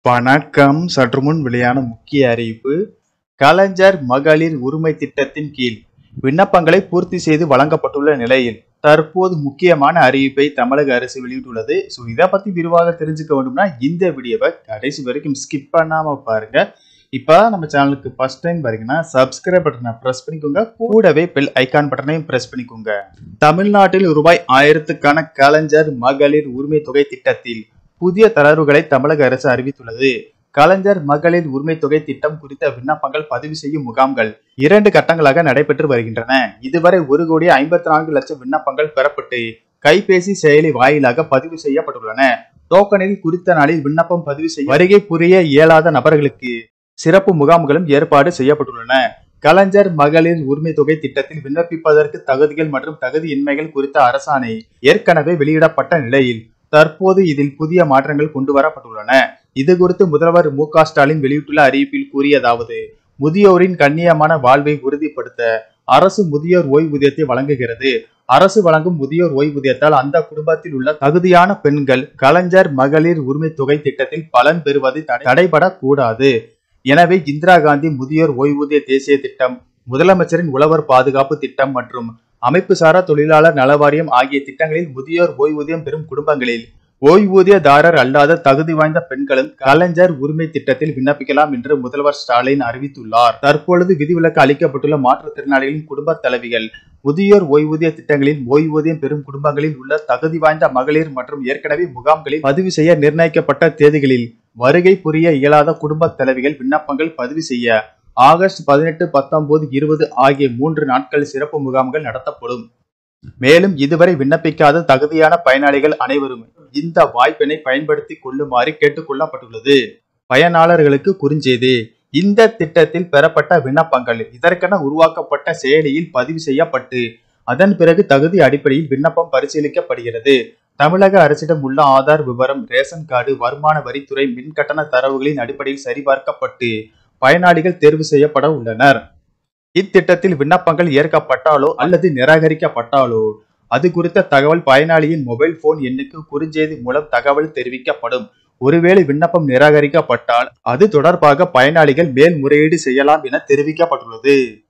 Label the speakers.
Speaker 1: வணக்கம் சற்று முன் வெளியான முக்கிய அறிவிப்பு கலைஞர் மகளிர் உரிமை திட்டத்தின் கீழ் விண்ணப்பங்களை பூர்த்தி செய்து வழங்கப்பட்டுள்ள நிலையில் தற்போது முக்கியமான அறிவிப்பை தமிழக அரசு வெளியிட்டுள்ளது ஸோ இதை பத்தி விரிவாக தெரிஞ்சுக்க வேண்டும்னா இந்த வீடியோவை கடைசி வரைக்கும் ஸ்கிப் பண்ணாம பாருங்க இப்போ நம்ம சேனலுக்கு ஃபர்ஸ்ட் டைம் பாருங்கன்னா சப்ஸ்கிரைப் பட்டனை ப்ரெஸ் பண்ணிக்கோங்க கூடவே பெல் ஐகான் பட்டனையும் ப்ரெஸ் பண்ணிக்கோங்க தமிழ்நாட்டில் ரூபாய் ஆயிரத்துக்கான கலைஞர் மகளிர் உரிமை தொகை திட்டத்தில் புதிய தளர்வுகளை தமிழக அரசு அறிவித்துள்ளது கலைஞர் மகளிர் உரிமை தொகை திட்டம் குறித்த விண்ணப்பங்கள் பதிவு செய்யும் முகாம்கள் இரண்டு கட்டங்களாக நடைபெற்று வருகின்றன இதுவரை ஒரு கோடி ஐம்பத்தி நான்கு லட்சம் விண்ணப்பங்கள் பெறப்பட்டு கைபேசி செயலி வாயிலாக பதிவு செய்யப்பட்டுள்ளன டோக்கனில் குறித்த நாளில் விண்ணப்பம் பதிவு செய்ய வருகை புரிய இயலாத நபர்களுக்கு சிறப்பு முகாம்களும் ஏற்பாடு செய்யப்பட்டுள்ளன கலைஞர் மகளிர் உரிமை தொகை திட்டத்தில் விண்ணப்பிப்பதற்கு தகுதிகள் மற்றும் தகுதியின்மைகள் குறித்த அரசாணை ஏற்கனவே வெளியிடப்பட்ட நிலையில் தற்போது இதில் புதிய மாற்றங்கள் கொண்டு வரப்பட்டுள்ளன இது குறித்து முதல்வர் மு க ஸ்டாலின் வெளியிட்டுள்ள அறிவிப்பில் கூறியதாவது முதியோரின் கண்ணியமான வாழ்வை உறுதிப்படுத்த அரசு முதியோர் ஓய்வூதியத்தை வழங்குகிறது அரசு வழங்கும் முதியோர் ஓய்வூதியத்தால் அந்த குடும்பத்தில் உள்ள தகுதியான பெண்கள் கலைஞர் மகளிர் உரிமை தொகை திட்டத்தில் பலன் பெறுவது தடை- தடைபடக்கூடாது எனவே இந்திரா காந்தி முதியோர் ஓய்வூதிய தேசிய திட்டம் முதலமைச்சரின் உழவர் பாதுகாப்பு திட்டம் மற்றும் அமைப்புசாரா தொழிலாளர் நலவாரியம் ஆகிய திட்டங்களில் முதியோர் ஓய்வூதியம் பெறும் குடும்பங்களில் ஓய்வூதியதாரர் அல்லாத தகுதி வாய்ந்த பெண்களும் கலைஞர் உரிமை திட்டத்தில் விண்ணப்பிக்கலாம் என்று முதல்வர் ஸ்டாலின் அறிவித்துள்ளார் தற்பொழுது விதிவிலக்கு அளிக்கப்பட்டுள்ள மாற்றுத்திறனாளிகளின் குடும்ப தலைவிகள் முதியோர் ஓய்வூதிய திட்டங்களில் ஓய்வூதியம் பெறும் குடும்பங்களில் உள்ள தகுதி வாய்ந்த மகளிர் மற்றும் ஏற்கனவே முகாம்களில் பதிவு செய்ய நிர்ணயிக்கப்பட்ட தேதிகளில் வருகை புரிய இயலாத குடும்ப தலைவிகள் விண்ணப்பங்கள் பதிவு செய்ய ஆகஸ்ட் பதினெட்டு பத்தொன்பது இருபது ஆகிய மூன்று நாட்கள் சிறப்பு முகாம்கள் நடத்தப்படும் மேலும் இதுவரை விண்ணப்பிக்காத தகுதியான பயனாளிகள் அனைவரும் இந்த வாய்ப்பினை பயன்படுத்திக் கொள்ளுமாறு கேட்டுக்கொள்ளப்பட்டுள்ளது பயனாளர்களுக்கு குறுஞ்செய்தி இந்த திட்டத்தில் பெறப்பட்ட விண்ணப்பங்கள் இதற்கென உருவாக்கப்பட்ட செயலியில் பதிவு செய்யப்பட்டு அதன் பிறகு தகுதி அடிப்படையில் விண்ணப்பம் பரிசீலிக்கப்படுகிறது தமிழக அரசிடம் உள்ள ஆதார் விவரம் ரேஷன் கார்டு வருமான வரித்துறை மின்கட்டண தரவுகளின் அடிப்படையில் சரிபார்க்கப்பட்டு பயனாளிகள் தேர்வு செய்யப்பட உள்ளனர் இத்திட்டத்தில் விண்ணப்பங்கள் ஏற்கப்பட்டாலோ அல்லது நிராகரிக்கப்பட்டாலோ அது குறித்த தகவல் பயனாளியின் மொபைல் போன் எண்ணுக்கு குறுஞ்செய்தி மூலம் தகவல் தெரிவிக்கப்படும் ஒருவேளை விண்ணப்பம் நிராகரிக்கப்பட்டால் அது தொடர்பாக பயனாளிகள் மேல்முறையீடு செய்யலாம் என தெரிவிக்கப்பட்டுள்ளது